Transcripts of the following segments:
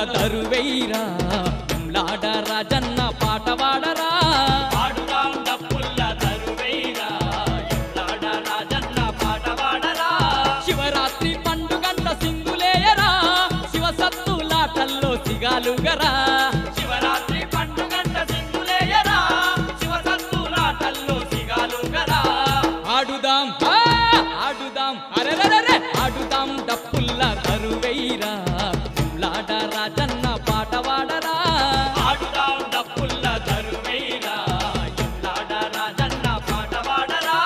దరువైరా లాడ రాజన్న పాట వాడరా ఆడుదాం డప్పుల్ల దరువేరా ఎల్లాడ రాజన్న పాట పాడరా శివరాత్రి పండుగంట సింగులేయరా శివ సత్తులాటల్లో సిగాలుగరా శివరాత్రి పండుగంట సింధులేయరా శివ సత్తులాటల్లో సిగాలు గరా ఆడుదాం ఆ, ఆడుదాం అరెరెరెరె ఆడుదాం డప్పుల్ల దరువైరా లాడ రాజన్న పాట వాడరా ఆడుదాం డప్పుల్ల దరువేరా ఎల్లాడ రాజన్న పాట పాడరా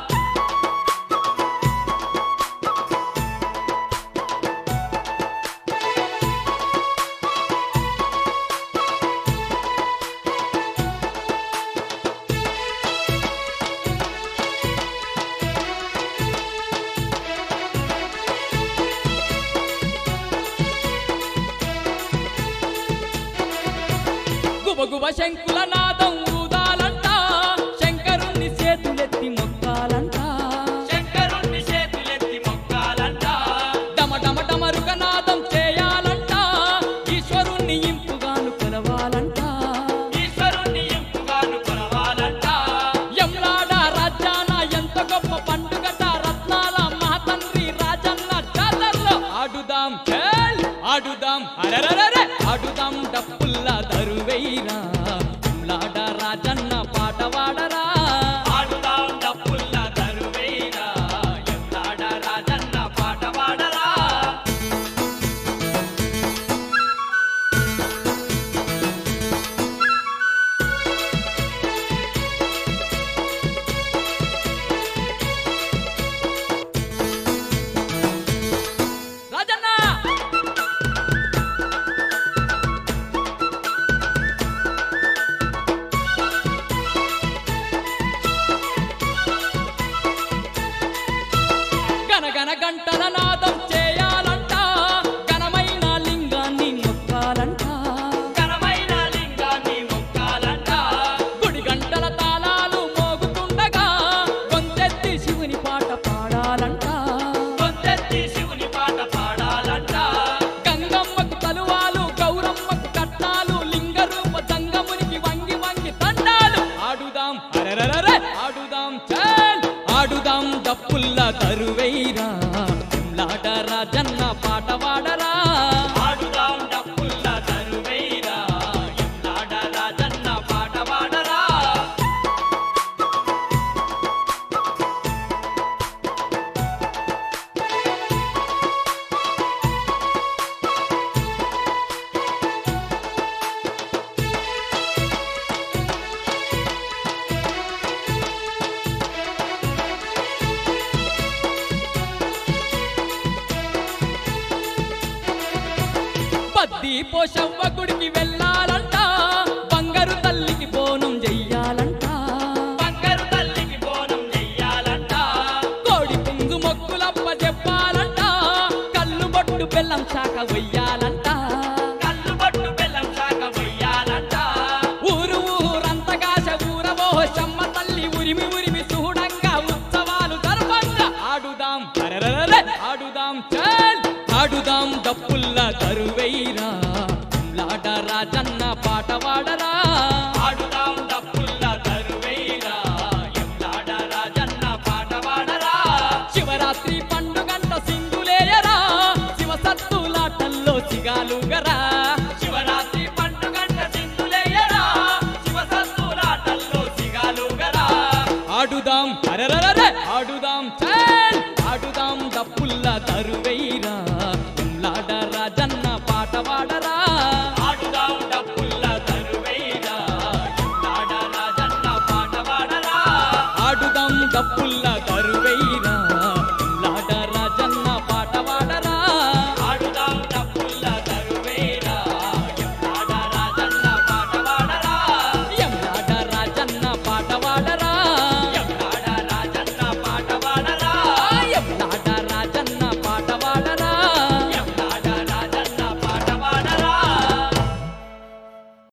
గుబగుబ శంకుల నాదం ఊదాలంట శంకరుణ్ణి చేతులెత్తి మొక్కాలంట శంకరుణ్ణి చేతులెత్తి మొక్కాలంట డమ డమ డమరుక నాదం చేయాలంట ఈశ్వరుణ్ణి ఇంపుగాను కొలవాలంట ఈశ్వరుణ్ణి ఇంపుగాను కొలవాలంట ఎంలాడ రాజ్యాన ఎంత గొప్ప పండుగట రత్నాల మహాతండ్రి రాజన్న జాతరలో ఆడుదాం చేల్ ఆడుదాం అరెరెరెరె ఆడుదాం డప్పుల్లా దరువైరా ఎంలాడ రాజన్న పాట వాడరా ఆడుదాం డప్పుల్ల దరువేరా ఎల్లాడ రాజన్న పాట పాడరా రాజన్న గనగన గంటల నాదం చేయాలంట ఘనమైన లింగాన్ని మొక్కాలంట ఘనమైన లింగాన్ని మొక్కాలంట గుడి గంటల తాళాలు మోగుతుండగా గొంతెత్తి శివుని పాట పాడాలంట కొంచెత్తి శివుని పాట పాడాలంట గంగమ్మకు తలువాలు గౌరమ్మకు కట్నాలు లింగరూప జంగమునికి వంగి వంగి తండాలు ఆడుదాం అరెరెరెరె ఆడుదాం చల్ ఆడుదాం డప్పుల్ల తరువైరా లాట రాజన్న పాట వాడరా ఆడుదాం డప్పుల్ల దరువేరా ఎల్లాడ రాజన్న పాట పాడరా పద్ది పోషవ్వ గుడికి వెళ్ళాలంట బంగారు తల్లికి బోనం చెయ్యాలంట బంగారు తల్లికి బోనం చెయ్యాలంట కోడి పుంగు మొక్కులప్ప చెప్పాలంట కళ్ళు బొట్టు బెల్లం శాఖ వెయ్యాలంట కళ్ళు పట్టు బెల్లం శాఖ వెయ్యాలంట ఊరు ఊరంతగాశ ఊరవో శమ్మ తల్లి ఉరిమి ఉరిమి చూడంగా ఉత్సవాలు జరపంగా ఆడుదాం అరెరెరెరె, ఆడుదాం చల్ ఆడుదాం డప్పుల్ల తరువైరా లాట రాజన్న పాట వాడరా